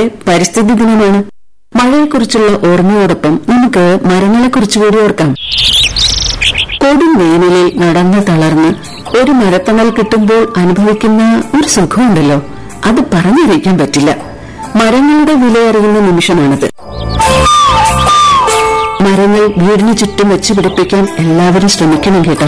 പരിസ്ഥിതി ദിനമാണ് മഴയെക്കുറിച്ചുള്ള ഓർമ്മയോടൊപ്പം നമുക്ക് മരങ്ങളെക്കുറിച്ച് കൂടി ഓർക്കാം കൊടും വേനലിൽ നടന്നു തളർന്ന് ഒരു മരത്തണൽ കിട്ടുമ്പോൾ അനുഭവിക്കുന്ന ഒരു സുഖമുണ്ടല്ലോ അത് പറഞ്ഞറിയിക്കാൻ പറ്റില്ല മരങ്ങളുടെ വിലയറിയുന്ന നിമിഷമാണത് മരങ്ങൾ വീടിന് ചുറ്റും വെച്ച് പിടിപ്പിക്കാൻ എല്ലാവരും ശ്രമിക്കണം കേട്ടോ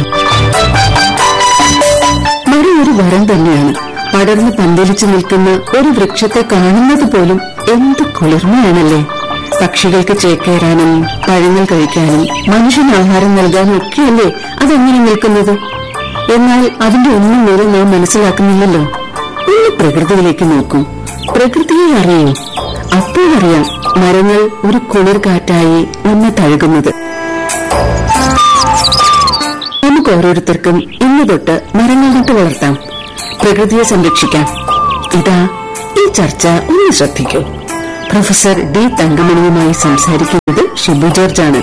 മരം ഒരു വരം തന്നെയാണ് പടർന്ന് പന്തലിച്ചു നിൽക്കുന്ന ഒരു വൃക്ഷത്തെ കാണുന്നത് പോലും എന്ത് കുളിർമയാണല്ലേ പക്ഷികൾക്ക് ചേക്കേറാനും പഴങ്ങൾ കഴിക്കാനും മനുഷ്യന് ആഹാരം നൽകാനും ഒക്കെയല്ലേ അതെങ്ങനെ നിൽക്കുന്നത് എന്നാൽ അതിന്റെ ഒന്നും മൂലം നാം മനസ്സിലാക്കുന്നില്ലല്ലോ ഒന്ന് പ്രകൃതിയിലേക്ക് നോക്കൂ പ്രകൃതിയെ അറിയൂ അപ്പോഴറിയാം മരങ്ങൾ ഒരു കുളിർ കാറ്റായി നമ്മെ തഴുകുന്നത് നമുക്ക് ഓരോരുത്തർക്കും ഇന്ന് തൊട്ട് മരങ്ങൾ നട്ട് വളർത്താം പ്രകൃതിയെ സംരക്ഷിക്കാം ഇതാ ഈ ചർച്ച ഒന്ന് ശ്രദ്ധിക്കൂ പ്രൊഫസർ ഡി തങ്കമണിയുമായി സംസാരിക്കുന്നത് ഷിബു ജോർജാണ്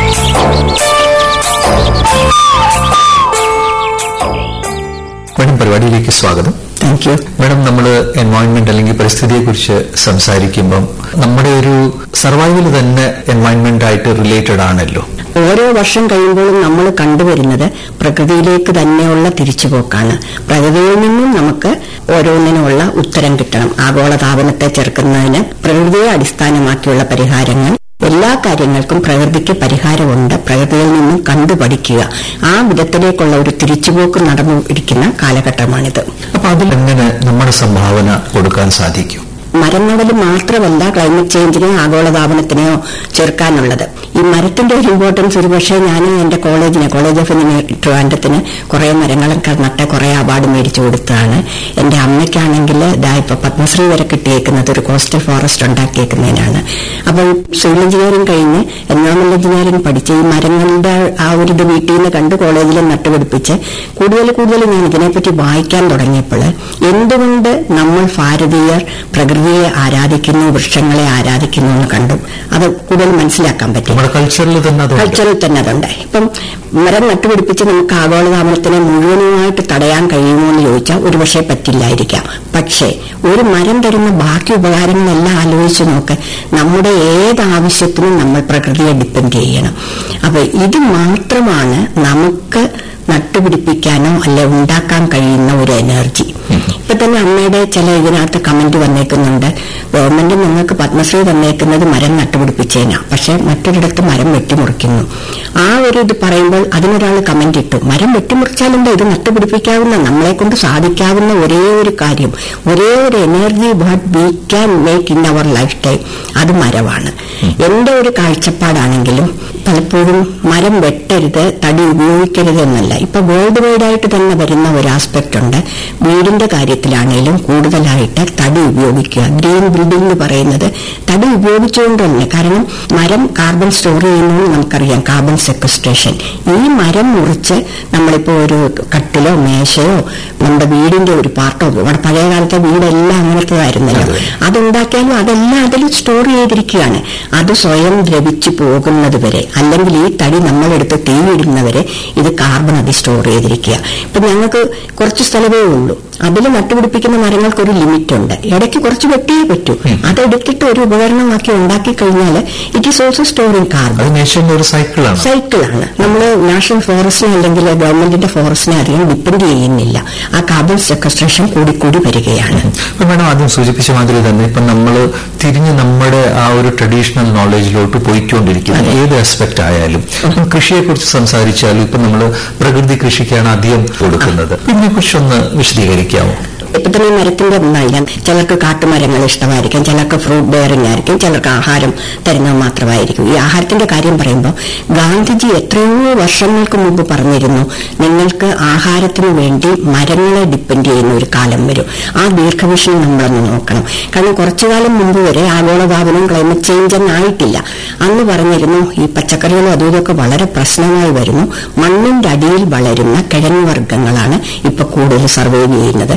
മാഡം പരിപാടിയിലേക്ക് സ്വാഗതം താങ്ക് യു മാഡം നമ്മൾ എൻവയോൺമെന്റ് അല്ലെങ്കിൽ പരിസ്ഥിതിയെ കുറിച്ച് സംസാരിക്കുമ്പം നമ്മുടെ ഒരു സർവൈവൽ തന്നെ എൻവയോൺമെന്റ് ആയിട്ട് റിലേറ്റഡ് ആണല്ലോ ഓരോ വർഷം കഴിയുമ്പോഴും നമ്മൾ കണ്ടുവരുന്നത് പ്രകൃതിയിലേക്ക് തന്നെയുള്ള തിരിച്ചുപോക്കാണ് പ്രകൃതിയിൽ നിന്നും നമുക്ക് ഓരോന്നിനുമുള്ള ഉത്തരം കിട്ടണം ആഗോളതാപനത്തെ ചെറുക്കുന്നതിന് പ്രകൃതിയെ അടിസ്ഥാനമാക്കിയുള്ള പരിഹാരങ്ങൾ എല്ലാ കാര്യങ്ങൾക്കും പ്രകൃതിക്ക് പരിഹാരമുണ്ട് പ്രകൃതിയിൽ നിന്നും കണ്ടുപഠിക്കുക ആ വിധത്തിലേക്കുള്ള ഒരു തിരിച്ചുപോക്ക് നടന്നു ഇരിക്കുന്ന കാലഘട്ടമാണിത് അപ്പൊ അതിൽ എങ്ങനെ നമ്മുടെ സംഭാവന കൊടുക്കാൻ സാധിക്കും മരം നടൽ മാത്രമല്ല ക്ലൈമറ്റ് ചേഞ്ചിനെയോ ആഗോളതാപനത്തിനെയോ ചെറുക്കാനുള്ളത് ഈ മരത്തിന്റെ ഒരു ഇമ്പോർട്ടൻസ് ഒരുപക്ഷെ ഞാൻ എന്റെ കോളേജിന് കോളേജ് ഓഫ് എഞ്ചിനീയറിംഗ് ട്രിവാൻഡത്തിന് കുറെ മരങ്ങളൊക്കെ നട്ട് കുറെ അവാർഡ് മേടിച്ചു കൊടുത്തതാണ് എന്റെ അമ്മയ്ക്കാണെങ്കിൽ ഇതാ ഇപ്പൊ പത്മശ്രീ വരെ കിട്ടിയേക്കുന്നത് ഒരു കോസ്റ്റൽ ഫോറസ്റ്റ് ഉണ്ടാക്കിയേക്കുന്നതിനാണ് അപ്പോൾ സിവിൽ എഞ്ചിനീയറിംഗ് കഴിഞ്ഞ് എൻവയോൺമെന്റ് എഞ്ചിനീയറിംഗ് പഠിച്ച് ഈ മരങ്ങളുടെ ആ ഒരു ഇത് വീട്ടിൽ നിന്ന് കണ്ട് കോളേജിൽ നട്ടുപിടിപ്പിച്ച് കൂടുതൽ കൂടുതൽ ഞാൻ ഇതിനെപ്പറ്റി വായിക്കാൻ തുടങ്ങിയപ്പോൾ എന്തുകൊണ്ട് നമ്മൾ ഭാരതീയർ പ്രകൃതിയെ ആരാധിക്കുന്നു വൃക്ഷങ്ങളെ ആരാധിക്കുന്നു എന്ന് കണ്ടു അത് കൂടുതൽ മനസ്സിലാക്കാൻ പറ്റി നമ്മുടെ കൾച്ചറിൽ തന്നെ അതുണ്ട് കൾച്ചറിൽ തന്നെ അതുണ്ട് ഇപ്പം മരം നട്ടുപിടിപ്പിച്ച് നമുക്ക് ആഗോളതാപനത്തിനെ മുഴുവനുമായിട്ട് തടയാൻ കഴിയുമോ എന്ന് ചോദിച്ചാൽ ഒരുപക്ഷെ പറ്റില്ലായിരിക്കാം പക്ഷേ ഒരു മരം തരുന്ന ബാക്കി ഉപകാരങ്ങളെല്ലാം ആലോചിച്ച് നോക്ക് നമ്മുടെ ഏത് ആവശ്യത്തിനും നമ്മൾ പ്രകൃതിയെ ഡിപ്പെൻഡ് ചെയ്യണം അപ്പൊ ഇത് മാത്രമാണ് നമുക്ക് നട്ടുപിടിപ്പിക്കാനോ അല്ലെ ഉണ്ടാക്കാൻ കഴിയുന്ന ഒരു എനർജി ഇപ്പൊ തന്നെ അമ്മയുടെ ചില ഇതിനകത്ത് കമന്റ് വന്നേക്കുന്നുണ്ട് ഗവൺമെന്റ് നിങ്ങൾക്ക് പത്മശ്രീ തന്നേക്കുന്നത് മരം നട്ടുപിടിപ്പിച്ചേനാ പക്ഷെ മറ്റൊരിടത്ത് മരം വെട്ടിമുറിക്കുന്നു ആ ഒരു ഇത് പറയുമ്പോൾ അതിനൊരാൾ കമന്റ് ഇട്ടു മരം വെട്ടിമുറിച്ചാലെന്താ ഇത് നട്ടുപിടിപ്പിക്കാവുന്ന നമ്മളെ കൊണ്ട് സാധിക്കാവുന്ന ഒരേ ഒരു കാര്യം ഒരേ ഒരു energy what we can make in our life time അത് മരമാണ് എന്റെ ഒരു കാഴ്ചപ്പാടാണെങ്കിലും പലപ്പോഴും മരം വെട്ടരുത് തടി ഉപയോഗിക്കരുത് എന്നല്ല ഇപ്പൊ വേൾഡ് വൈഡ് ആയിട്ട് തന്നെ വരുന്ന ഒരു ആസ്പെക്ട് ഉണ്ട് വീടിന്റെ കാര്യത്തിലാണെങ്കിലും കൂടുതലായിട്ട് തടി ഉപയോഗിക്കുക ഗ്രീൻ ബിൽഡിംഗ് എന്ന് പറയുന്നത് തടി ഉപയോഗിച്ചുകൊണ്ട് തന്നെ കാരണം മരം കാർബൺ സ്റ്റോർ ചെയ്യുന്നു നമുക്കറിയാം കാർബൺ സെക്വസ്ട്രേഷൻ ഈ മരം മുറിച്ച് നമ്മളിപ്പോ ഒരു കട്ടിലോ മേശയോ നമ്മുടെ വീടിന്റെ ഒരു പാർട്ടോ നമ്മുടെ പഴയ കാലത്തെ വീടെല്ലാം അങ്ങനത്തേതായിരുന്നല്ലോ അതുണ്ടാക്കിയാലും അതെല്ലാം അതിൽ സ്റ്റോർ ചെയ്തിരിക്കുകയാണ് അത് സ്വയം ദ്രവിച്ചു പോകുന്നത് വരെ അല്ലെങ്കിൽ ഈ തടി നമ്മളെടുത്ത് തീയിടുന്നവരെ ഇത് കാർബൺ അത് സ്റ്റോർ ചെയ്തിരിക്കുക ഇപ്പൊ ഞങ്ങൾക്ക് കുറച്ച് സ്ഥലമേ ഉള്ളൂ അതിൽ നട്ടുപിടിപ്പിക്കുന്ന മരങ്ങൾക്ക് ഒരു ലിമിറ്റ് ഉണ്ട് ഇടയ്ക്ക് കുറച്ച് വെട്ടിയേ പറ്റൂ അതെടുത്തിട്ട് ഒരു ഉപകരണമാക്കി ഉണ്ടാക്കി കഴിഞ്ഞാൽ it is also storing carbon അത് നേച്ചറിന്റെ ഒരു സൈക്കിളാണ് സൈക്കിളാണ് നമ്മൾ നാഷണൽ ഫോറസ്റ്റിനെ അല്ലെങ്കിൽ ഗവൺമെന്റിന്റെ ഫോറസ്റ്റിനെ അധികം ഡിപ്പെൻഡ് ചെയ്യുന്നില്ല ആ കാർബൺ സെക്വസ്ട്രേഷൻ കൂടിക്കൂടി വരികയാണ് അപ്പൊ മാഡം ആദ്യം സൂചിപ്പിച്ച മാതിരി തന്നെ ഇപ്പൊ നമ്മൾ തിരിഞ്ഞ് നമ്മുടെ ആ ഒരു ട്രഡീഷണൽ നോളജിലോട്ട് പോയിക്കൊണ്ടിരിക്കുന്ന ഏത് ആസ്പെക്ട് ആയാലും ഇപ്പം കൃഷിയെക്കുറിച്ച് സംസാരിച്ചാലും ഇപ്പൊ നമ്മൾ പ്രകൃതി കൃഷിക്കാണ് അധികം കൊടുക്കുന്നത് ഇതിനെ കുറിച്ചൊന്ന് വിശദീകരിക്കാമോ ഇപ്പൊ തന്നെ ഈ മരത്തിന്റെ ഒന്നല്ല ചിലർക്ക് കാട്ടുമരങ്ങൾ ഇഷ്ടമായിരിക്കും ചിലർക്ക് ഫ്രൂട്ട് ബെയറിംഗ് ആയിരിക്കും ചിലർക്ക് ആഹാരം തരുന്നത് മാത്രമായിരിക്കും ഈ ആഹാരത്തിന്റെ കാര്യം പറയുമ്പോൾ ഗാന്ധിജി എത്രയോ വർഷങ്ങൾക്ക് മുമ്പ് പറഞ്ഞിരുന്നു നിങ്ങൾക്ക് ആഹാരത്തിന് വേണ്ടി മരങ്ങളെ ഡിപ്പെൻഡ് ചെയ്യുന്ന ഒരു കാലം വരും ആ ദീർഘവീക്ഷണം നമ്മളൊന്ന് നോക്കണം കാരണം കുറച്ചു കാലം മുമ്പ് വരെ ആഗോളതാപനം ക്ലൈമറ്റ് ചേഞ്ച് ഒന്നായിട്ടില്ല അന്ന് പറഞ്ഞിരുന്നു ഈ പച്ചക്കറികളും അതും ഇതൊക്കെ വളരെ പ്രശ്നമായി വരുന്നു മണ്ണിന്റെ അടിയിൽ വളരുന്ന കിഴങ്ങ് വർഗ്ഗങ്ങളാണ് ഇപ്പൊ കൂടുതൽ സർവൈവ് ചെയ്യുന്നത് അതിൽ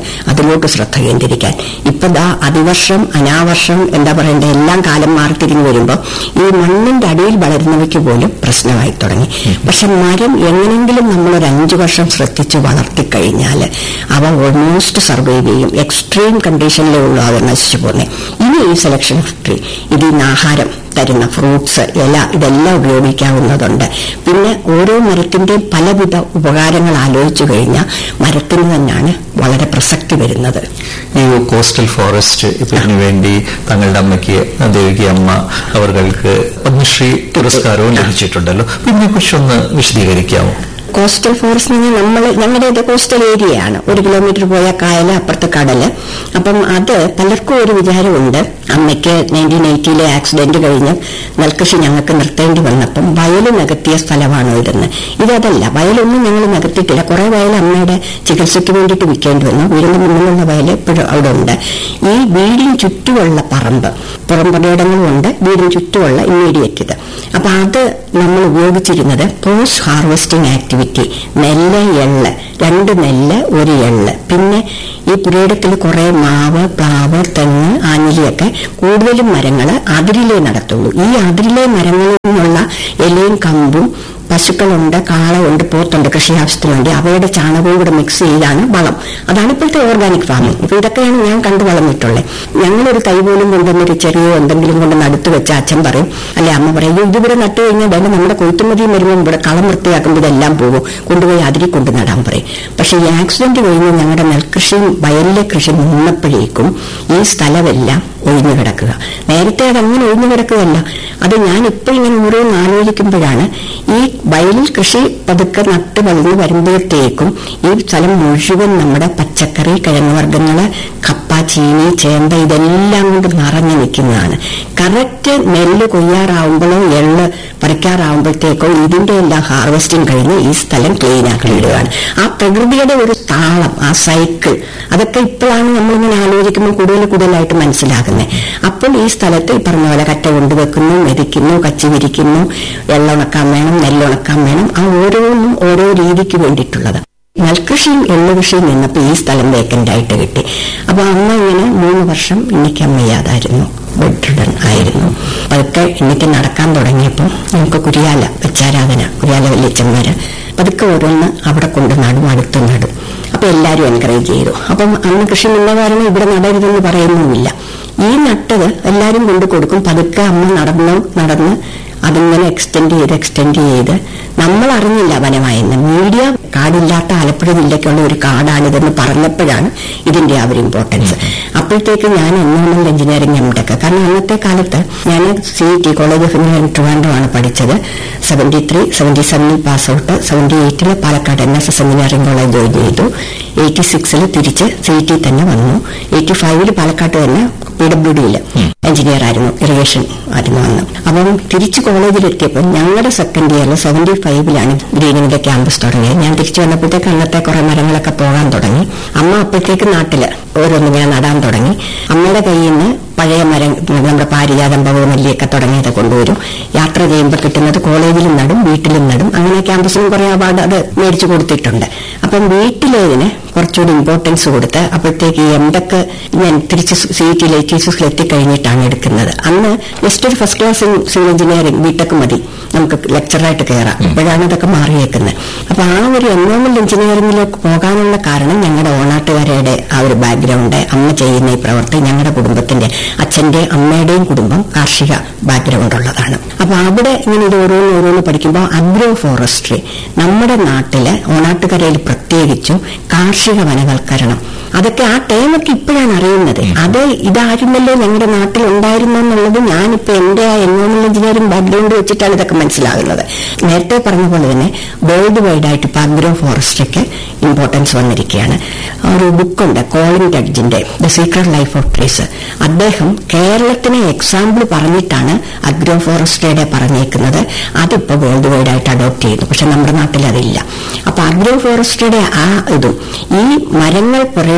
അതിലോട്ട് ശ്രദ്ധ കേന്ദ്രീകരിക്കാൻ ഇപ്പൊ ദാ അതിവർഷം അനാവർഷം എന്താ പറയണ്ടേ എല്ലാം കാലം മാറി തിരിഞ്ഞു വരുമ്പോൾ ഈ മണ്ണിന്റെ അടിയിൽ വളരുന്നവയ്ക്ക് പോലും പ്രശ്നമായി തുടങ്ങി പക്ഷെ മരം എങ്ങനെങ്കിലും നമ്മൾ ഒരു അഞ്ചു വർഷം ശ്രദ്ധിച്ച് വളർത്തിക്കഴിഞ്ഞാൽ അവ ഓൾമോസ്റ്റ് സർവൈവ് ചെയ്യും എക്സ്ട്രീം കണ്ടീഷനിലേ ഉള്ളൂ അത് നശിച്ചു പോകുന്നത് ഇനി ഈ സെലക്ഷൻ ട്രീ ഇതിൽ ആഹാരം തരുന്ന ഫ്രൂട്ട്സ് ഇല ഇതെല്ലാം ഉപയോഗിക്കാവുന്നതുണ്ട് പിന്നെ ഓരോ മരത്തിന്റെയും പലവിധ ഉപകാരങ്ങൾ ആലോചിച്ചു കഴിഞ്ഞാൽ മരത്തിന് തന്നെയാണ് വളരെ പ്രസക്തി വരുന്നത് ഈ കോസ്റ്റൽ ഫോറസ്റ്റ് ഇതിനു വേണ്ടി തങ്ങളുടെ അമ്മയ്ക്ക് ദേവികി അമ്മ അവർക്ക് പത്മശ്രീ പുരസ്കാരവും ലഭിച്ചിട്ടുണ്ടല്ലോ ഇതിനെക്കുറിച്ചൊന്ന് വിശദീകരിക്കാമോ കോസ്റ്റൽ ഫോറസ്റ്റ് എന്ന് പറഞ്ഞാൽ നമ്മൾ ഞങ്ങളുടേത് കോസ്റ്റൽ ഏരിയയാണ് ഒരു കിലോമീറ്റർ പോയ കായല് അപ്പുറത്ത് കടല് അപ്പം അത് പലർക്കും ഒരു വിചാരമുണ്ട് അമ്മയ്ക്ക് നയൻറ്റീൻ എയ്റ്റിയിലെ ആക്സിഡന്റ് കഴിഞ്ഞ് നെൽകൃഷി ഞങ്ങൾക്ക് നിർത്തേണ്ടി വന്നപ്പം വയൽ നികത്തിയ സ്ഥലമാണോ ഇതെന്ന് ഇതല്ല വയലൊന്നും ഞങ്ങൾ നികത്തിയിട്ടില്ല കുറെ വയൽ അമ്മയുടെ ചികിത്സയ്ക്ക് വേണ്ടിയിട്ട് വിൽക്കേണ്ടി വന്നു വീടിന്റെ മുന്നിലുള്ള വയൽ ഇപ്പോഴും അവിടെ ഉണ്ട് ഈ വീടിന് ചുറ്റുമുള്ള പറമ്പ് പുറംപടയിടങ്ങളും ഉണ്ട് വീടിന് ചുറ്റുമുള്ള ഇമ്മീഡിയറ്റ് ഇത് അപ്പൊ അത് നമ്മൾ ഉപയോഗിച്ചിരുന്നത് പോസ്റ്റ് ഹാർവെസ്റ്റിംഗ് ആക്ടിവിറ്റി നെല്ല് എള്ള് രണ്ട് നെല്ല് ഒരു എള്ള് പിന്നെ ഈ പുരയിടത്തിൽ കുറെ മാവ് പ്ലാവ് തെങ്ങ് ആഞ്ഞിലിയൊക്കെ കൂടുതലും മരങ്ങൾ അതിരിലേ നടത്തുള്ളൂ ഈ അതിരിലെ മരങ്ങളിൽ നിന്നുള്ള ഇലയും കമ്പും പശുക്കളുണ്ട് കാളയുണ്ട് പോത്തുണ്ട് കൃഷി ആവശ്യത്തിന് വേണ്ടി അവയുടെ ചാണകവും കൂടെ മിക്സ് ചെയ്താണ് വളം അതാണ് ഇപ്പോഴത്തെ ഓർഗാനിക് ഫാമിംഗ് ഇപ്പൊ ഇതൊക്കെയാണ് ഞാൻ കണ്ടു വളർന്നിട്ടുള്ളത് ഞങ്ങളൊരു തൈ പോലും കൊണ്ടുവന്നൊരു ചെറിയോ എന്തെങ്കിലും കൊണ്ട് നടുത്ത് വെച്ച അച്ഛൻ പറയും അല്ലെ അമ്മ പറയും "അയ്യോ, ഇതിവിടെ നട്ടു കഴിഞ്ഞാൽ വേണ്ട നമ്മുടെ കൊയ്ത്തുമതിയും വരുമ്പോൾ ഇവിടെ കളം വൃത്തിയാക്കുമ്പോൾ ഇതെല്ലാം പോകും കൊണ്ടുപോയി അതിരി കൊണ്ട് നടാൻ പറയും പക്ഷെ ഈ ആക്സിഡന്റ് കഴിഞ്ഞ് ഞങ്ങളുടെ നെൽകൃഷിയും വയലിലെ കൃഷി നിന്നപ്പോഴേക്കും ഈ സ്ഥലമെല്ലാം ഒഴിഞ്ഞു കിടക്കുക നേരത്തെ അതങ്ങനെ ഒഴിഞ്ഞു കിടക്കുകയല്ല അത് ഞാൻ ഇപ്പൊ ഇങ്ങനെ ഓരോന്ന് ആലോചിക്കുമ്പോഴാണ് ഈ വയലിൽ കൃഷി പതുക്കെ നട്ട് വളർന്നു വരുമ്പോഴത്തേക്കും ഈ സ്ഥലം മുഴുവൻ നമ്മുടെ പച്ചക്കറി കിഴങ്ങുവർഗ്ഗങ്ങള് കപ്പ ചീനി ചേമ്പ ഇതെല്ലാം കൊണ്ട് നിറഞ്ഞു നിൽക്കുന്നതാണ് കറക്റ്റ് നെല്ല് കൊയ്യാറാവുമ്പോഴോ എള്ള് പറിക്കാറാവുമ്പോഴത്തേക്കോ ഇതിന്റെ എല്ലാം ഹാർവെസ്റ്റിംഗ് കഴിഞ്ഞ് ഈ സ്ഥലം ക്ലീൻ ആക്കി ഇടുകയാണ് ആ പ്രകൃതിയുടെ ഒരു താളം ആ സൈക്കിൾ അതൊക്കെ ഇപ്പോഴാണ് നമ്മളിങ്ങനെ ആലോചിക്കുമ്പോൾ കൂടുതൽ കൂടുതലായിട്ട് മനസ്സിലാകുന്നത് അപ്പോൾ ഈ സ്ഥലത്ത് ഈ പറഞ്ഞ പോലെ കറ്റ കൊണ്ടുവെക്കുന്നു മെതിക്കുന്നു കച്ചി വിരിക്കുന്നു എള്ളുണക്കാൻ വേണം നെല്ലുണക്കാൻ വേണം ആ ഓരോന്നും ഓരോ രീതിക്ക് വേണ്ടിയിട്ടുള്ളത് നെൽകൃഷിയും എള്ളുകൃഷിയും നിന്നപ്പോൾ ഈ സ്ഥലം വേക്കന്റ് ആയിട്ട് കിട്ടി അപ്പൊ അമ്മ ഇങ്ങനെ മൂന്ന് വർഷം എനിക്ക് അമ്മയ്യാതായിരുന്നു ബെഡ് റിഡൻ ആയിരുന്നു പതുക്കെ എനിക്ക് നടക്കാൻ തുടങ്ങിയപ്പോൾ നമുക്ക് കുരിയാല വെച്ചാരാധന കുരിയാല വല്യച്ചന്മാര് പതുക്കെ ഓരോന്ന് അവിടെ കൊണ്ട് നടും അടുത്ത് നടും അപ്പൊ എല്ലാരും എൻകറേജ് ചെയ്തു അപ്പം അന്ന് കൃഷി നിന്ന കാരണം ഇവിടെ നടരുതെന്ന് പറയുന്നുമില്ല ഈ നട്ടത് എല്ലാരും കൊണ്ടു കൊടുക്കും പതുക്കെ അമ്മ നടന്നു നടന്ന് അതിങ്ങനെ എക്സ്റ്റെൻഡ് ചെയ്ത് എക്സ്റ്റെൻഡ് ചെയ്ത് നമ്മൾ അറിഞ്ഞില്ല വനമായെന്ന് മീഡിയ കാടില്ലാത്ത ആലപ്പുഴ ജില്ലയ്ക്കുള്ള ഒരു കാടാണിതെന്ന് പറഞ്ഞപ്പോഴാണ് ഇതിന്റെ ആ ഒരു ഇമ്പോർട്ടൻസ് അപ്പോഴത്തേക്ക് ഞാൻ എൻവയോൺമെന്റ് എഞ്ചിനീയറിംഗ് എം ടെക് കാരണം അന്നത്തെ കാലത്ത് ഞാൻ C T college of engineering ട്രിവാൻഡ്രമാണ് പഠിച്ചത് സെവന്റി ത്രീ സെവന്റി സെവനിൽ പാസ് ഔട്ട് സെവന്റി എയ്റ്റിൽ Palakkad N S S engineering college join ചെയ്തു എയ്റ്റി സിക്സിൽ തിരിച്ച് സി ടി തന്നെ വന്നു എയ്റ്റി ഫൈവില് പാലക്കാട്ട് തന്നെ പി ഡബ്ല്യു ഡിയിൽ എഞ്ചിനീയർ ആയിരുന്നു ഇറിഗേഷൻ ആയിരുന്നു അന്ന് അപ്പം തിരിച്ച് കോളേജിലെത്തിയപ്പോൾ ഞങ്ങളുടെ സെക്കൻഡ് ഇയറിൽ സെവന്റി ഫൈവിലാണ് ഗ്രീനിങ്ങിന്റെ ക്യാമ്പസ് തുടങ്ങിയത് ഞാൻ തിരിച്ചു വന്നപ്പോഴത്തേക്ക് അന്നത്തെ കുറെ മരങ്ങളൊക്കെ പോകാൻ തുടങ്ങി അമ്മ അപ്പോഴത്തേക്ക് നാട്ടില് ഓരോന്നിങ്ങനെ നടാൻ തുടങ്ങി അമ്മയുടെ കയ്യിൽ നിന്ന് പഴയ മരം നമ്മുടെ പാരിജാതം പവമല്ലിയൊക്കെ തുടങ്ങിയത് കൊണ്ടുവരും യാത്ര ചെയ്യുമ്പോൾ കിട്ടുന്നത് കോളേജിലും നടും വീട്ടിലും നടും അങ്ങനെ ക്യാമ്പസിലും കുറെ അവാർഡ് അത് മേടിച്ചു കൊടുത്തിട്ടുണ്ട് അപ്പം വീട്ടിലേതിന് കുറച്ചുകൂടി ഇമ്പോർട്ടൻസ് കൊടുത്ത് അപ്പോഴത്തേക്ക് ഈ എംടെക്ക് ഞാൻ തിരിച്ച് സി ടി ലേറ്റീസസിൽ എത്തിക്കഴിഞ്ഞിട്ടാണ് എടുക്കുന്നത് അന്ന് ജസ്റ്റ് ഒരു first class civil engineering BTech മതി നമുക്ക് ലെക്ചറായിട്ട് കയറാം ഇപ്പോഴാണ് ഇതൊക്കെ മാറിയേക്കുന്നത് അപ്പൊ ആ ഒരു എൻവയോൺമെന്റ് എഞ്ചിനീയറിംഗിലേക്ക് പോകാനുള്ള കാരണം ഞങ്ങളുടെ ഓണാട്ടുകാരുടെ ആ ഒരു ബാക്ക്ഗ്രൗണ്ട് അമ്മ ചെയ്യുന്ന ഈ പ്രവൃത്തി ഞങ്ങളുടെ കുടുംബത്തിന്റെ അച്ഛന്റെ അമ്മയുടെയും കുടുംബം കാർഷിക ബാക്ക്ഗ്രൗണ്ട് ഉള്ളതാണ് അപ്പൊ അവിടെ ഇങ്ങനെ ഇത് ഓരോന്ന് ഓരോന്ന് പഠിക്കുമ്പോൾ അഗ്രോ ഫോറസ്ട്രി നമ്മുടെ നാട്ടില് ഓണാട്ടുകരയിൽ പ്രത്യേകിച്ചും കാർഷിക വനവൽക്കരണം അതൊക്കെ ആ ടൈമൊക്കെ ഇപ്പോഴാണ് അറിയുന്നത് അത് ഇതായിരുന്നല്ലോ ഞങ്ങളുടെ നാട്ടിൽ ഉണ്ടായിരുന്നു എന്നുള്ളത് ഞാനിപ്പോ എന്റെ ആ എൻവയോൺമെന്റ് എഞ്ചിനീയറിംഗ് ബാക്ക്ഗ്രൗണ്ട് വെച്ചിട്ടാണ് ഇതൊക്കെ മനസ്സിലാകുന്നത് നേരത്തെ പറഞ്ഞ പോലെ തന്നെ വേൾഡ് വൈഡ് ആയിട്ട് ഇപ്പൊ അഗ്രോ ഫോറസ്ട്രിക്ക് ഇമ്പോർട്ടൻസ് വന്നിരിക്കുകയാണ് ഒരു ബുക്കുണ്ട് കോളിൻ ടഡ്ജിന്റെ the secret life of trees അദ്ദേഹം കേരളത്തിനെ എക്സാമ്പിൾ പറഞ്ഞിട്ടാണ് അഗ്രോ ഫോറസ്ട്രിയുടെ പറഞ്ഞേക്കുന്നത് അതിപ്പോ വേൾഡ് വൈഡ് ആയിട്ട് അഡോപ്റ്റ് ചെയ്തു പക്ഷെ നമ്മുടെ നാട്ടിൽ അതില്ല അപ്പൊ അഗ്രോ ഫോറസ്ട്രിയുടെ ആ ഇതും ഈ മരങ്ങൾ പുറയുടെ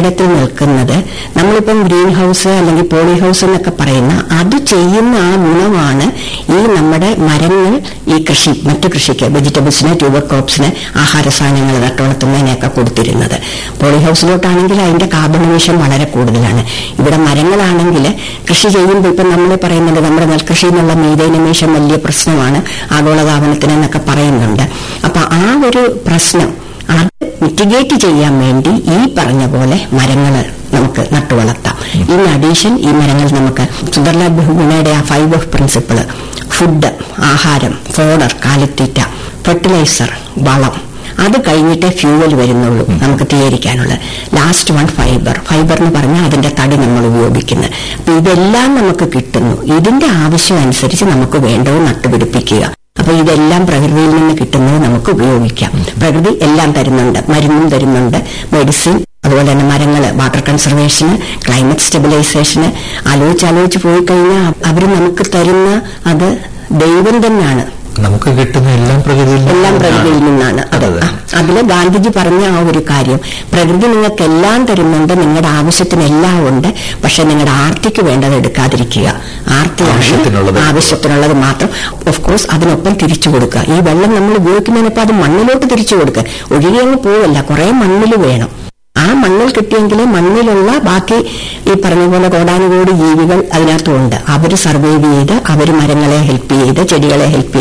കെട്ടിടത്തിൽ നിൽക്കുന്നത് നമ്മളിപ്പം ഗ്രീൻ ഹൗസ് അല്ലെങ്കിൽ പോളി ഹൗസ് എന്നൊക്കെ പറയുന്ന അത് ചെയ്യുന്ന ആ ഗുണമാണ് ഈ നമ്മുടെ മരങ്ങൾ ഈ കൃഷി മറ്റു കൃഷിക്ക് വെജിറ്റബിൾസിന് ട്യൂബർ ക്രോപ്സിന് ആഹാര സാധനങ്ങൾ നട്ടുവളർത്തുന്നതിനെയൊക്കെ കൊടുത്തിരുന്നത് പോളി ഹൗസിലോട്ടാണെങ്കിൽ അതിന്റെ കാർബൺ എമിഷൻ വളരെ കൂടുതലാണ് ഇവിടെ മരങ്ങളാണെങ്കിൽ കൃഷി ചെയ്യുമ്പോൾ ഇപ്പം നമ്മൾ പറയുന്നുണ്ട് നമ്മുടെ നെൽകൃഷി എന്നുള്ള മീതേൻ എമിഷൻ വലിയ പ്രശ്നമാണ് ആഗോളതാപനത്തിന് എന്നൊക്കെ പറയുന്നുണ്ട് അപ്പൊ ആ ഒരു പ്രശ്നം അത് മിറ്റിഗേറ്റ് ചെയ്യാൻ വേണ്ടി ഈ പറഞ്ഞ പോലെ മരങ്ങൾ നമുക്ക് നട്ടുവളർത്താം ഇൻ അഡീഷൻ ഈ മരങ്ങൾ നമുക്ക് സുന്ദർലാൽ ബഹുഗുണയുടെ ആ ഫൈവ് ഓഫ് പ്രിൻസിപ്പിൾ ഫുഡ് ആഹാരം ഫോഡർ കാലിത്തീറ്റ ഫെർട്ടിലൈസർ വളം അത് കഴിഞ്ഞിട്ടേ ഫ്യൂവൽ വരുന്നുള്ളൂ നമുക്ക് തീയരിക്കാനുള്ളത് ലാസ്റ്റ് വൺ ഫൈബർ ഫൈബർ എന്ന് പറഞ്ഞാൽ അതിന്റെ തടി നമ്മൾ ഉപയോഗിക്കുന്നത് അപ്പൊ ഇതെല്ലാം നമുക്ക് കിട്ടുന്നു ഇതിന്റെ ആവശ്യം അനുസരിച്ച് നമുക്ക് വേണ്ടത് നട്ടുപിടിപ്പിക്കുക അപ്പൊ ഇതെല്ലാം പ്രകൃതിയിൽ നിന്ന് കിട്ടുന്നത് നമുക്ക് ഉപയോഗിക്കാം പ്രകൃതി എല്ലാം തരുന്നുണ്ട് മരുന്നും തരുന്നുണ്ട് മെഡിസിൻ അതുപോലെ തന്നെ മരങ്ങള് വാട്ടർ കൺസർവേഷന് ക്ലൈമറ്റ് സ്റ്റെബിലൈസേഷന് ആലോചിച്ച് ആലോചിച്ച് പോയി കഴിഞ്ഞാൽ അവർ നമുക്ക് തരുന്ന അത് ദൈവം തന്നെയാണ് നമുക്ക് കിട്ടുന്ന എല്ലാം പ്രകൃതിയിൽ നിന്നാണ്. എല്ലാം പ്രകൃതിയിൽ നിന്നാണ് അത് അതെ. അതില് ഗാന്ധിജി പറഞ്ഞ ആ ഒരു കാര്യം പ്രകൃതി നിങ്ങൾക്ക് എല്ലാം തരുന്നുണ്ട് നിങ്ങളുടെ ആവശ്യത്തിന് എല്ലാം ഉണ്ട് പക്ഷെ നിങ്ങളുടെ ആർത്തിക്ക് വേണ്ടത് എടുക്കാതിരിക്കുക ആർത്തിയാണ് ആവശ്യത്തിനുള്ളത് ആവശ്യത്തിനുള്ളത് മാത്രം ഓഫ് കോഴ്സ് അതിനൊപ്പം തിരിച്ചു കൊടുക്കുക ഈ വെള്ളം നമ്മൾ ഉപയോഗിക്കുന്നതിനൊപ്പം അത് മണ്ണിലോട്ട് തിരിച്ചു കൊടുക്കുക ഒഴുകി അങ്ങ് പോവല്ല കുറെ മണ്ണിൽ വേണം ആ മണ്ണിൽ കിട്ടിയെങ്കിൽ മണ്ണിലുള്ള ബാക്കി ഈ പറഞ്ഞ പോലെ കോടാനുകോടി ജീവികൾ അതിനകത്തുണ്ട് അവർ സർവൈവ് ചെയ്ത് അവർ മരങ്ങളെ ഹെൽപ്പ് ചെയ്ത് ചെടികളെ ഹെൽപ്പ്